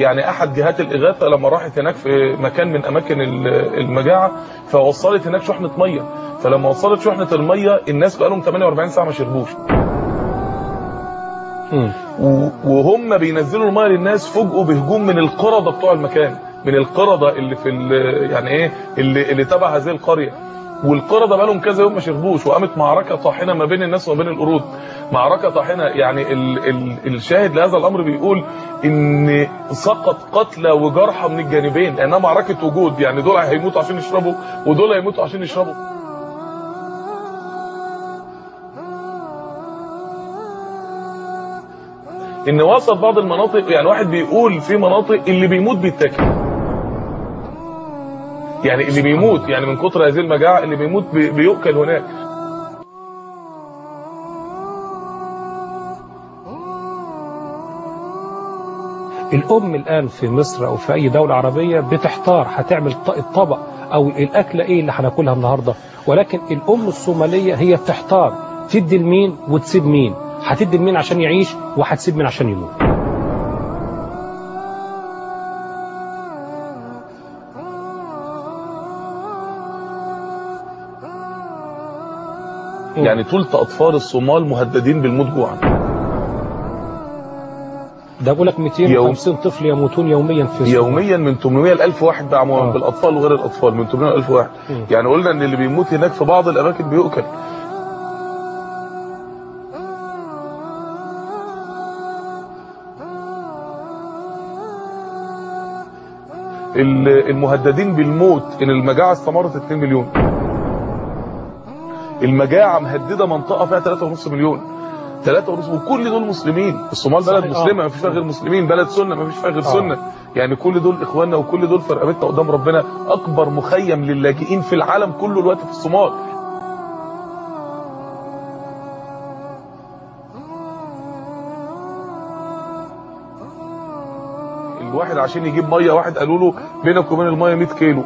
يعني احد جهات الاغاثه لما راحت هناك في مكان من اماكن المجاعه فوصلت هناك شحنه ميه فلما وصلت شحنه الميه الناس بقى لهم 48 ساعه ما شربوش وهم بينزلوا الميه للناس فوجئوا بهجوم من القرده بتوع المكان من القرده اللي في يعني ايه اللي اللي تبع هذه القريه والقرده بقى لهم كذا يوم ما شربوش وقامت معركه طاحنه ما بين الناس وما بين القرود معركه طاحنه يعني ال ال الشاهد لهذا الامر بيقول ان سقط قتلى وجرحى من الجانبين لانها معركه وجود يعني دول هيموتوا عشان يشربوا ودول هيموتوا عشان يشربوا ان وصل بعض المناطق يعني واحد بيقول في مناطق اللي بيموت بيتاكل يعني اللي بيموت يعني من كتر هذه المجاعه اللي بيموت بيؤكل هناك الام الان في مصر او في اي دوله عربيه بتحتار هتعمل الطبق او الاكله ايه اللي هناكلها النهارده ولكن الام الصوماليه هي بتحتار تدي لمين وتسيب مين هتدي لمين عشان يعيش وهتسيب مين عشان يموت يعني ثلث اطفال الصومال مهددين بالموت جوعا ده بقول لك 250 طفل يموتون يوميا في الصومال يوميا من 800 ل 1000 واحد بقى آه. بالاطفال وغير الاطفال من 800 ل 1000 واحد م. يعني قلنا ان اللي بيموت هناك في بعض الاماكن بيؤكل المهددين بالموت ان المجاعه استمرت 2 مليون المجاعه مهدده منطقه فيها 3.5 مليون 3.5 وكل دول مسلمين الصومال بلد مسلمه ما فيش فيها غير مسلمين بلد سنه ما فيش فيها غير سنه يعني كل دول اخواننا وكل دول في رقبتنا قدام ربنا اكبر مخيم للاجئين في العالم كله الوقت في الصومال الواحد عشان يجيب ميه واحد قالوا له بينك وبين الميه 100 كيلو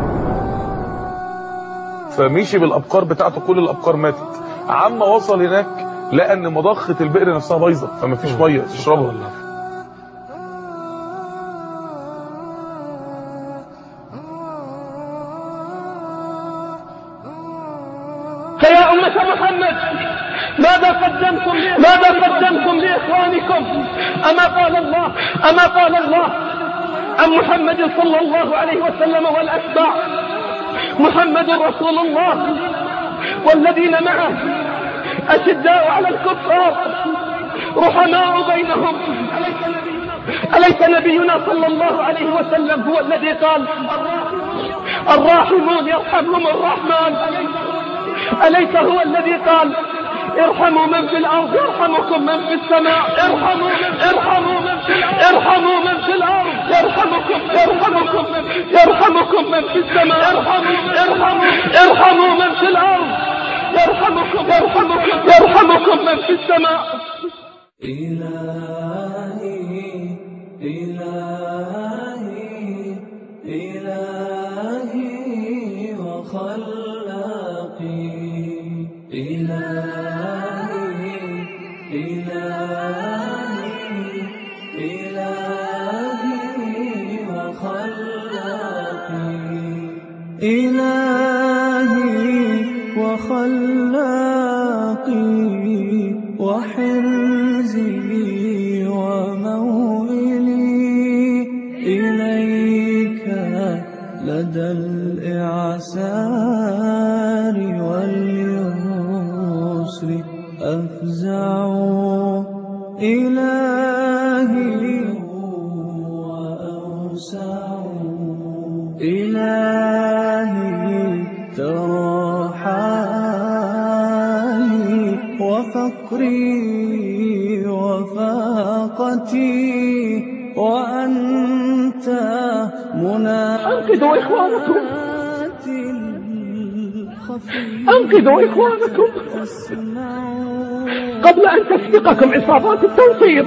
فمشي بالابقار بتاعته كل الابقار ماتت عما وصل هناك لقى ان مضخه البئر نفسها بايظه فما فيش ميه تشربها فيا أمة محمد ماذا قدمتم ماذا قدمتم لإخوانكم أما قال الله أما قال الله عن محمد صلى الله عليه وسلم والأتباع محمد رسول الله والذين معه أشداء على الكفار رحماء بينهم أليس نبينا صلى الله عليه وسلم هو الذي قال الراحمون يرحمهم الرحمن أليس هو الذي قال ارحموا من في الأرض يرحمكم من في السماء ارحموا من ارحموا من في الأرض ارحموا من في الأرض يرحمكم يرحمكم يرحمكم من في السماء ارحموا ارحموا ارحموا من في الأرض يرحمكم يرحمكم يرحمكم من في السماء إلهي إلهي إلهي وخلاقي إلهي إلهي إلهي وخلاقي إلهي وخلاقي وحرزي وموئلي إليك لدى الإعسار واليسر أفزع إلهي وأوسع إلهي ترى حالي وفقري وفاقتي وأنت منى أنقذوا إخوانكم أنقذوا إخوانكم قبل أن تسبقكم عصابات التنصير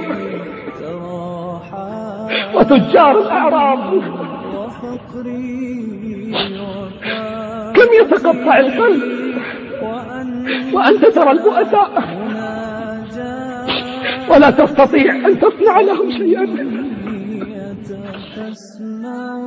وتجار الأعراض كم يتقطع القلب وأنت ترى البؤساء ولا تستطيع أن تصنع لهم شيئا أسمع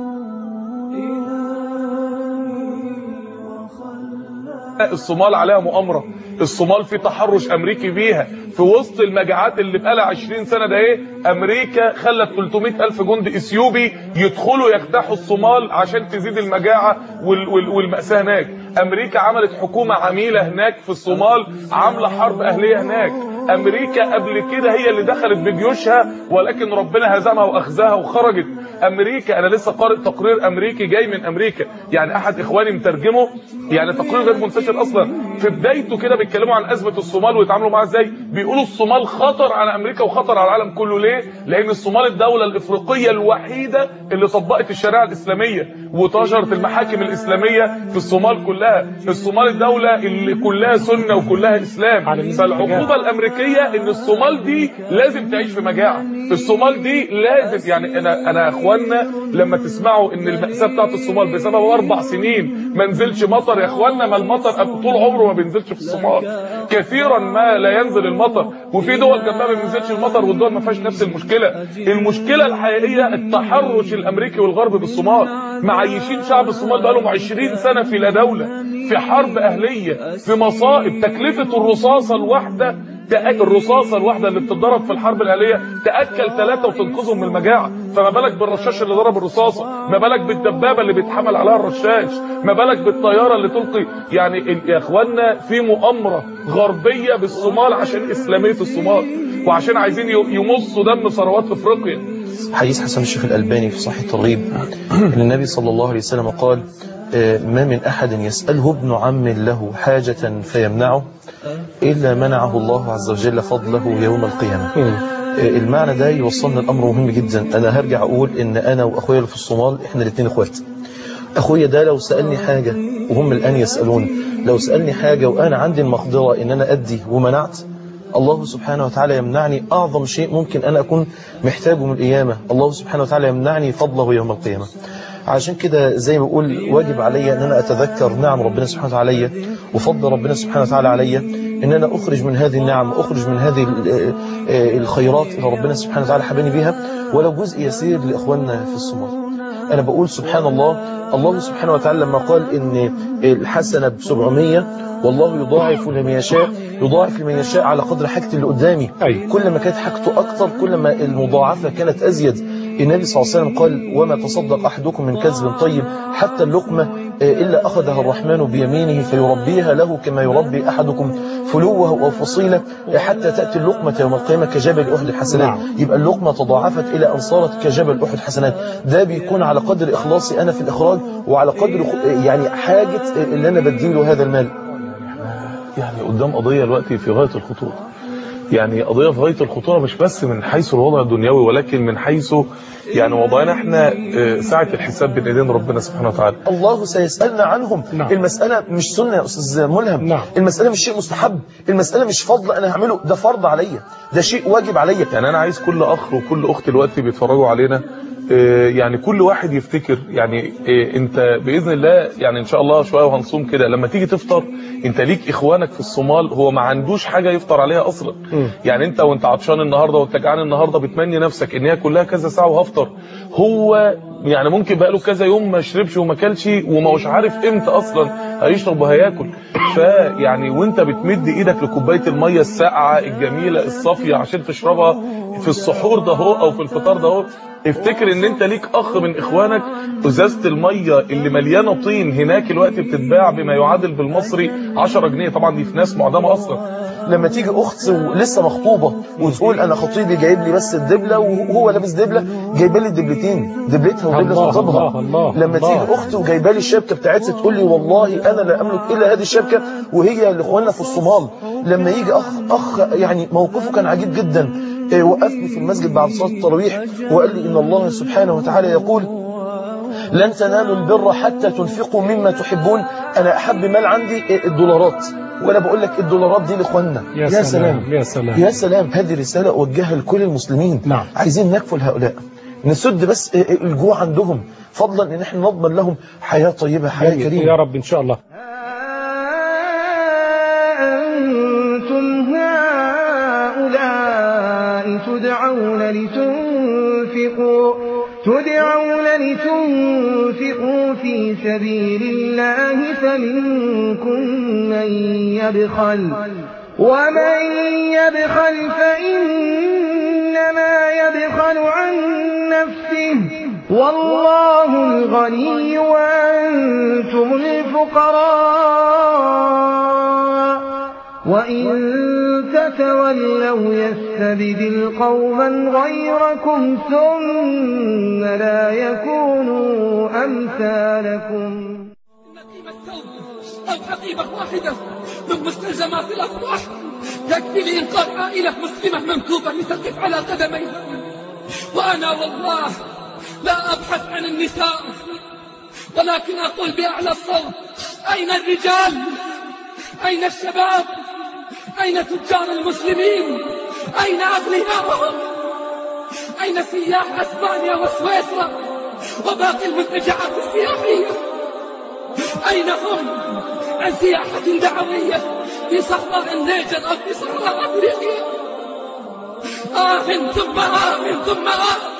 الصومال عليها مؤامره الصومال في تحرش امريكي بيها في وسط المجاعات اللي بقالها 20 سنه ده ايه امريكا خلت 300 الف جندي اثيوبي يدخلوا يجتاحوا الصومال عشان تزيد المجاعه وال وال والماساه هناك امريكا عملت حكومه عميله هناك في الصومال عامله حرب اهليه هناك امريكا قبل كده هي اللي دخلت بجيوشها ولكن ربنا هزمها واخذها وخرجت امريكا انا لسه قارئ تقرير امريكي جاي من امريكا يعني احد اخواني مترجمه يعني تقرير غير منتشر اصلا في بدايته كده بيتكلموا عن ازمه الصومال ويتعاملوا معاها ازاي بيقولوا الصومال خطر على امريكا وخطر على العالم كله ليه لان الصومال الدوله الافريقيه الوحيده اللي طبقت الشريعه الاسلاميه وانتشرت المحاكم الاسلاميه في الصومال كلها الصومال الدوله اللي كلها سنه وكلها اسلام فالعقوبه الامريكيه ان الصومال دي لازم تعيش في مجاعه الصومال دي لازم يعني انا انا يا اخوانا لما تسمعوا ان المأساة بتاعت الصومال بسبب اربع سنين ما نزلش مطر يا اخوانا ما المطر طول عمره ما بينزلش في الصومال كثيرا ما لا ينزل المطر وفي دول جنبها ما بينزلش المطر والدول ما فيهاش نفس المشكله المشكله الحقيقيه التحرش الامريكي والغرب بالصومال معيشين شعب الصومال بقالهم 20 سنه في لا دوله في حرب اهليه في مصائب تكلفه الرصاصه الواحده تأكل الرصاصة الواحدة اللي بتتضرب في الحرب الأهلية تأكل ثلاثة وتنقذهم من المجاعة فما بالك بالرشاش اللي ضرب الرصاصة ما بالك بالدبابة اللي بيتحمل عليها الرشاش ما بالك بالطيارة اللي تلقي يعني ال- يا اخوانا في مؤامرة غربية بالصومال عشان إسلامية الصومال وعشان عايزين ي- يمصوا دم ثروات افريقيا حديث حسن الشيخ الألباني في صحيح الترغيب أن النبي صلى الله عليه وسلم قال آه، ما من أحد يسأله ابن عم له حاجة فيمنعه إلا منعه الله عز وجل فضله يوم القيامة آه، المعنى ده يوصلنا الأمر مهم جدا أنا هرجع أقول إن أنا وأخويا اللي في الصومال إحنا الاثنين إخوات أخويا ده لو سألني حاجة وهم الآن يسألون لو سألني حاجة وأنا عندي المقدرة إن أنا أدي ومنعت الله سبحانه وتعالى يمنعني أعظم شيء ممكن أنا أكون محتاجه من القيامة الله سبحانه وتعالى يمنعني فضله يوم القيامة عشان كده زي ما بقول واجب عليا ان انا اتذكر نعم ربنا سبحانه وتعالى عليا وفضل ربنا سبحانه وتعالى عليا ان انا اخرج من هذه النعم اخرج من هذه ال- آه، الخيرات اللي ربنا سبحانه وتعالى حباني بيها ولو جزء يسير لاخواننا في الصومال انا بقول سبحان الله الله سبحانه وتعالى لما قال ان الحسنه ب 700 والله يضاعف لمن يشاء يضاعف لمن يشاء على قدر حاجتي اللي قدامي أيوة. كل ما كانت حاجته اكتر كل ما المضاعفه كانت ازيد النبي صلى الله عليه وسلم قال وما تصدق احدكم من كذب طيب حتى اللقمه آه، الا اخذها الرحمن بيمينه فيربيها له كما يربي احدكم فلوه او فصيله آه، حتى تاتي اللقمه يوم القيامه كجبل احد حسنات نعم. يبقى اللقمه تضاعفت الى ان صارت كجبل احد حسنات ده بيكون على قدر اخلاصي انا في الاخراج وعلى قدر خ- يعني حاجه اللي انا بديله هذا المال يعني قدام قضية دلوقتي في غاية الخطورة يعني قضية في غاية الخطورة مش بس من حيث الوضع الدنيوي ولكن من حيث يعني وضعنا احنا آه، ساعة الحساب بين ايدين ربنا سبحانه وتعالى الله سيسألنا عنهم نعم. المسألة مش سنة يا أستاذ ملهم نعم. المسألة مش شيء مستحب المسألة مش فضل أنا هعمله ده فرض عليا ده شيء واجب عليا يعني انا عايز كل اخ وكل اخت دلوقتي بيتفرجوا علينا آه، يعني كل واحد يفتكر يعني آه، انت باذن الله يعني ان شاء الله شويه وهنصوم كده لما تيجي تفطر انت ليك اخوانك في الصومال هو ما عندوش حاجه يفطر عليها اصلا يعني انت وانت عطشان النهارده وانت جعان النهارده بتمني نفسك ان هي كلها كذا ساعه وهفطر هو يعني ممكن بقاله كذا يوم ما شربش وما كلش وما هوش عارف امتى اصلا هيشرب وهياكل فيعني وانت بتمد ايدك لكوبايه الميه الساقعه الجميله الصافيه عشان تشربها في السحور ده هو او في الفطار ده هو افتكر ان انت ليك اخ من اخوانك ازازه الميه اللي مليانه طين هناك الوقت بتتباع بما يعادل بالمصري 10 جنيه طبعا دي في ناس معدمه اصلا لما تيجي أخت لسه مخطوبة وتقول أنا خطيبي جايب لي بس الدبلة وهو لابس دبلة جايبه لي الدبلتين دبلتها ودبلة الله، خطيبها الله، الله، لما الله. تيجي أخت وجايبه لي الشبكة بتاعتها تقول لي والله أنا لا أملك إلا هذه الشبكة وهي لإخواننا في الصومال لما يجي أخ أخ يعني موقفه كان عجيب جدا إيه، وقفني في المسجد بعد صلاة التراويح وقال لي إن الله سبحانه وتعالى يقول لن تنالوا البر حتى تنفقوا مما تحبون انا احب مال عندي إيه، الدولارات وانا بقول لك الدولارات دي لاخواننا يا سلام، يا سلام. يا سلام هذه رساله اوجهها لكل المسلمين نعم. عايزين نكفل هؤلاء نسد بس إيه، إيه، الجوع عندهم فضلا ان احنا نضمن لهم حياه طيبه حياه يا كريمه رب إن شاء الله أنتم هؤلاء تدعون لتنفقوا تدعون وأنفقوا في سبيل الله فمنكم من يبخل ومن يبخل فإنما يبخل عن نفسه والله الغني وأنتم الفقراء وإن تتولوا يستبدل قوما غيركم ثم لا يكونوا أمثالكم قيمة ثوب أو حقيبة واحدة من مستلزمات الأفراح يكفي لإنقاذ عائلة مسلمة ممكوبة لتقف على قدميها وأنا والله لا أبحث عن النساء ولكن أقول بأعلى الصوت أين الرجال أين الشباب أين تجار المسلمين أين أغنياءهم أين سياح أسبانيا وسويسرا وباقي المنتجعات السياحية أين هم عن سياحة دعوية في صحراء النيجر أو في صحراء أفريقيا آه ثم آه ثم آه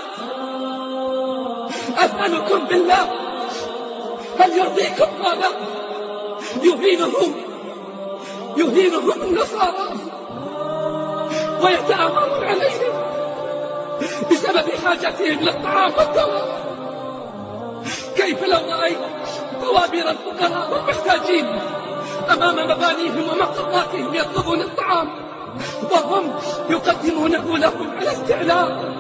أسألكم بالله هل يرضيكم هذا يهينهم يهينهم النصارى ويتآمرون عليهم بسبب حاجتهم للطعام والدواء كيف لو رأيت طوابير الفقراء والمحتاجين أمام مبانيهم ومقراتهم يطلبون الطعام وهم يقدمونه لهم على استعلاء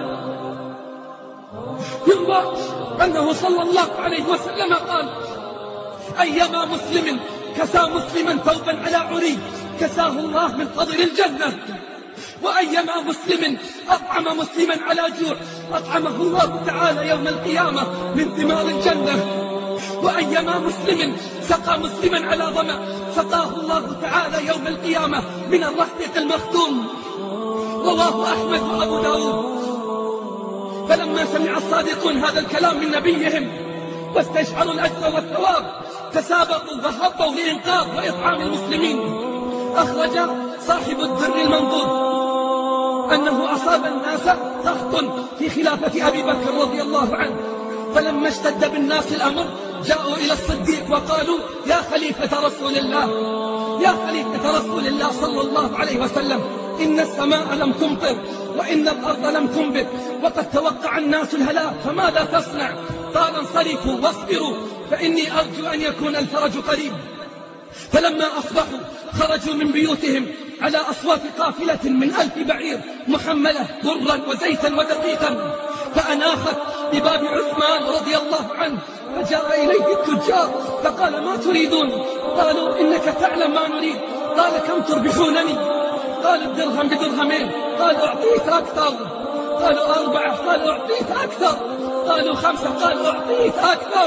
يروى أنه صلى الله عليه وسلم قال أيما مسلم كسى مسلما ثوبا على عري كساه الله من فضل الجنة وأيما مسلم أطعم مسلما على جوع أطعمه الله تعالى يوم القيامة من ثمار الجنة وأيما مسلم سقى مسلما على ظمأ سقاه الله تعالى يوم القيامة من الرحيق المختوم رواه أحمد وأبو داود فلما سمع الصادقون هذا الكلام من نبيهم واستشعروا الأجر والثواب تسابقوا وهبوا لإنقاذ وإطعام المسلمين أخرج صاحب الدر المنظور أنه أصاب الناس ضغط في خلافة أبي بكر رضي الله عنه فلما اشتد بالناس الأمر جاءوا إلى الصديق وقالوا يا خليفة رسول الله يا خليفة رسول الله صلى الله عليه وسلم إن السماء لم تمطر وإن الأرض لم تنبت وقد توقع الناس الهلاك فماذا تصنع قال انصرفوا واصبروا فإني أرجو أن يكون الفرج قريب فلما أصبحوا خرجوا من بيوتهم على أصوات قافلة من ألف بعير محملة برا وزيتا ودقيقا فأناخت بباب عثمان رضي الله عنه فجاء إليه التجار فقال ما تريدون قالوا إنك تعلم ما نريد قال كم تربحونني قال الدرهم بدرهمين قال أعطيك أكثر قالوا أربعة قال أعطيك أكثر قالوا خمسة قال أعطيك أكثر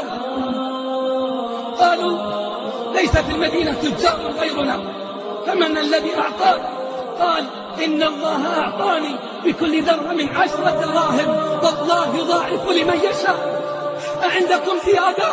قالوا ليس في المدينة تجار غيرنا فمن الذي أعطاك قال إن الله أعطاني بكل درهم عشرة دراهم والله يضاعف لمن يشاء أعندكم زيادة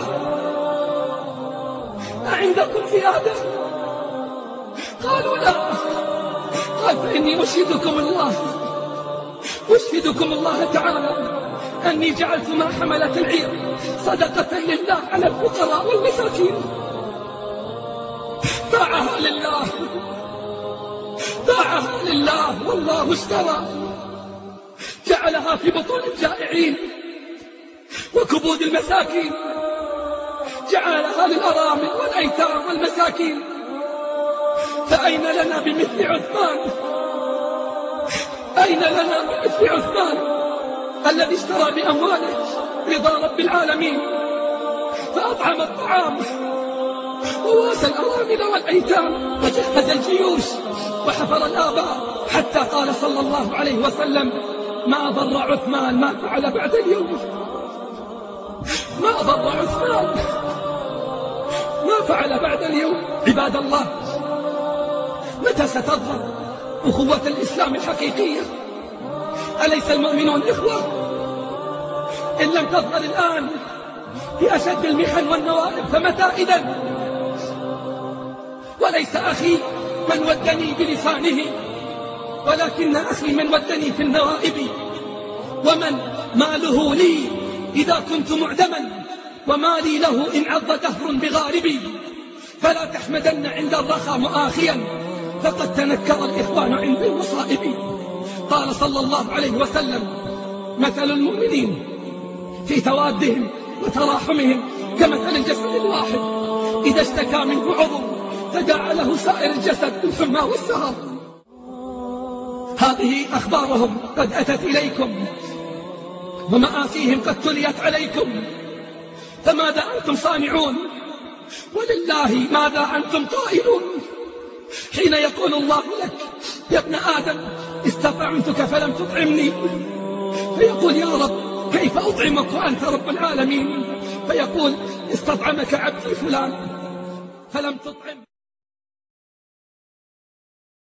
أعندكم زيادة قالوا لا قال فإني أشهدكم الله أشهدكم الله تعالى أني جعلت ما حملت العير صدقة لله على الفقراء والمساكين باعها لله باعها لله والله اشترى جعلها في بطون الجائعين وكبود المساكين جعلها للأرامل والأيتام والمساكين فأين لنا بمثل عثمان أين لنا بمثل عثمان الذي اشترى بأمواله رضا رب العالمين فأطعم الطعام وواسى الأرامل والأيتام وجهز الجيوش وحفر الآباء حتى قال صلى الله عليه وسلم ما ضر عثمان ما فعل بعد اليوم ما ضر عثمان ما فعل بعد اليوم عباد الله متى ستظهر أخوة الإسلام الحقيقية أليس المؤمنون إخوة إن لم تظهر الآن في أشد المحن والنوائب فمتى إذن وليس أخي من ودني بلسانه ولكن أخي من ودني في النوائب ومن ماله لي إذا كنت معدما وما لي له إن عض دهر بغاربي فلا تحمدن عند الرخى مؤاخيا فقد تنكر الإخوان عند المصائب قال صلى الله عليه وسلم مثل المؤمنين في توادهم وتراحمهم كمثل الجسد الواحد إذا اشتكى منه عضو تداعى له سائر الجسد بالحمى والسهر هذه أخبارهم قد أتت إليكم ومآسيهم قد تليت عليكم فماذا أنتم صانعون ولله ماذا أنتم قائلون حين يقول الله لك يا ابن آدم استطعمتك فلم تطعمني فيقول يا رب كيف أطعمك وأنت رب العالمين فيقول استطعمك عبدي فلان فلم تطعم